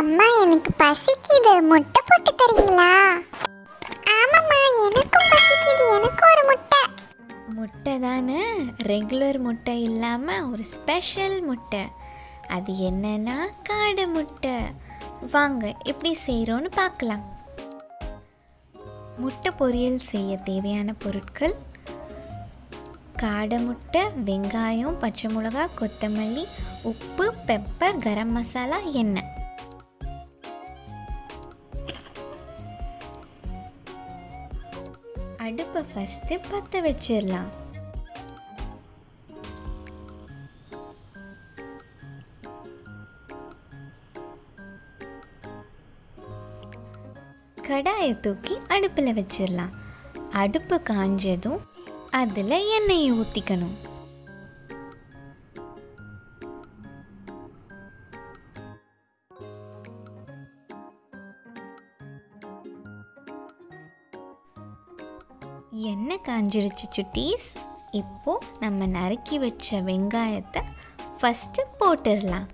அம்மா எனக்கு பசிக்குது முட்டை போட்டு தரீங்களா ஆமாம்மா எனக்கும் பசிக்குது எனக்கும் ஒரு முட்டை முட்டை தானே ரெகுலர் முட்டை இல்லாமல் ஒரு ஸ்பெஷல் முட்டை அது என்னன்னா காடை முட்டை வாங்க எப்படி செய்கிறோன்னு பார்க்கலாம் முட்டை பொரியல் செய்ய தேவையான பொருட்கள் காடை முட்டை வெங்காயம் பச்சை மிளகாய் கொத்தமல்லி உப்பு பெப்பர் கரம் மசாலா எண்ணெய் அடுப்பை ஃபஸ்ட்டு பற்ற வச்சிடலாம் கடாயை தூக்கி அடுப்பில் வச்சிடலாம் அடுப்பு காஞ்சதும் அதில் எண்ணெயை ஊற்றிக்கணும் எண்ணெய் காஞ்சிருச்சு சுட்டீஸ் இப்போ நம்ம நறுக்கி வச்ச வெங்காயத்தை ஃபஸ்ட்டு போட்டுடலாம்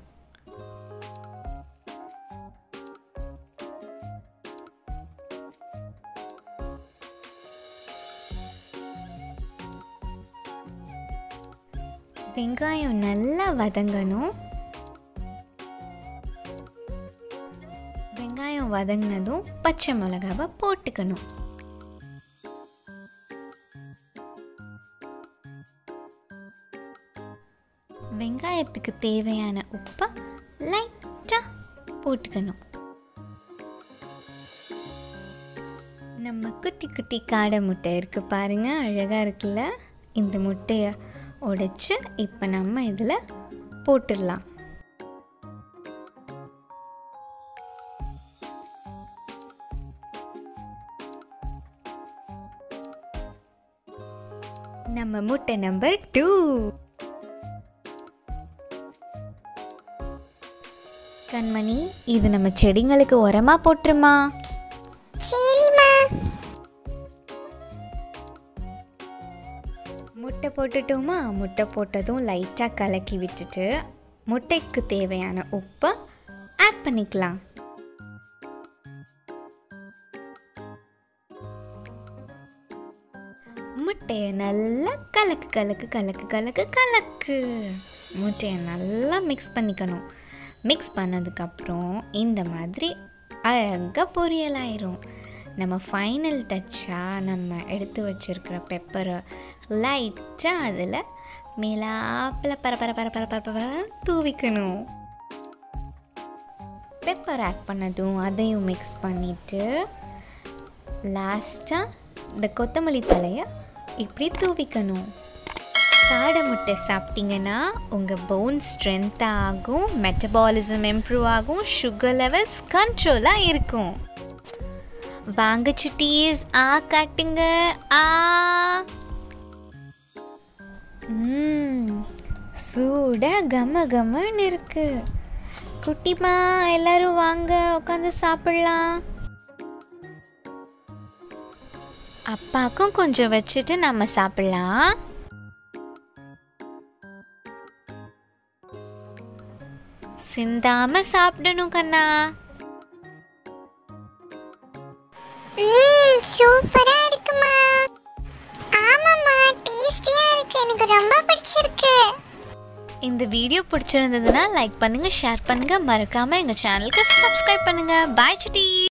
வெங்காயம் நல்லா வதங்கணும் வெங்காயம் வதங்கினதும் பச்சை மிளகாவை போட்டுக்கணும் வெங்காயத்துக்கு தேவையான உப்பை லைட்டாக போட்டுக்கணும் நம்ம குட்டி குட்டி காடை முட்டை இருக்குது பாருங்க அழகாக இருக்குல்ல இந்த முட்டையை உடைச்சு இப்போ நம்ம இதில் போட்டுடலாம் நம்ம முட்டை நம்பர் டூ கண்மணி இது நம்ம செடிங்களுக்கு உரமா போட்டுருமா சரிம்மா முட்டை போட்டுட்டோமா முட்டை போட்டதும் லைட்டாக கலக்கி விட்டுட்டு முட்டைக்கு தேவையான உப்பை ஆட் பண்ணிக்கலாம் முட்டையை நல்லா கலக்கு கலக்கு கலக்கு கலக்கு கலக்கு முட்டையை நல்லா மிக்ஸ் பண்ணிக்கணும் மிக்ஸ் பண்ணதுக்கப்புறம் இந்த மாதிரி அழகாக பொரியல் ஆயிரும் நம்ம ஃபைனல் டச்சாக நம்ம எடுத்து வச்சிருக்கிற பெப்பரை லைட்டாக அதில் மேலாப்பில் பர பர பர பர பர பர தூவிக்கணும் பெப்பர் ஆட் பண்ணதும் அதையும் மிக்ஸ் பண்ணிவிட்டு லாஸ்ட்டாக இந்த கொத்தமல்லி தலையை இப்படி தூவிக்கணும் காடை முட்டை சாப்பிட்டீங்கன்னா உங்கள் போன் ஸ்ட்ரென்த்தாக ஆகும் மெட்டபாலிசம் இம்ப்ரூவ் ஆகும் சுகர் லெவல்ஸ் கண்ட்ரோலாக இருக்கும் வாங்க சுட்டீஸ் ஆ காட்டுங்க ஆ ம் சூட கம கமன்னு இருக்கு குட்டிமா எல்லாரும் வாங்க உட்காந்து சாப்பிடலாம் அப்பாக்கும் கொஞ்சம் வச்சுட்டு நம்ம சாப்பிடலாம் சிந்தாம சாப்பிடணும் கண்ணா ம் சூப்பரா இருக்குமா ஆமாம்மா டேஸ்டியா இருக்கு எனக்கு ரொம்ப பிடிச்சிருக்கு இந்த வீடியோ பிடிச்சிருந்ததுன்னா லைக் பண்ணுங்க ஷேர் பண்ணுங்க மறக்காம எங்க சேனலுக்கு சப்ஸ்கிரைப் பண்ணுங்க பாய் சுட்டி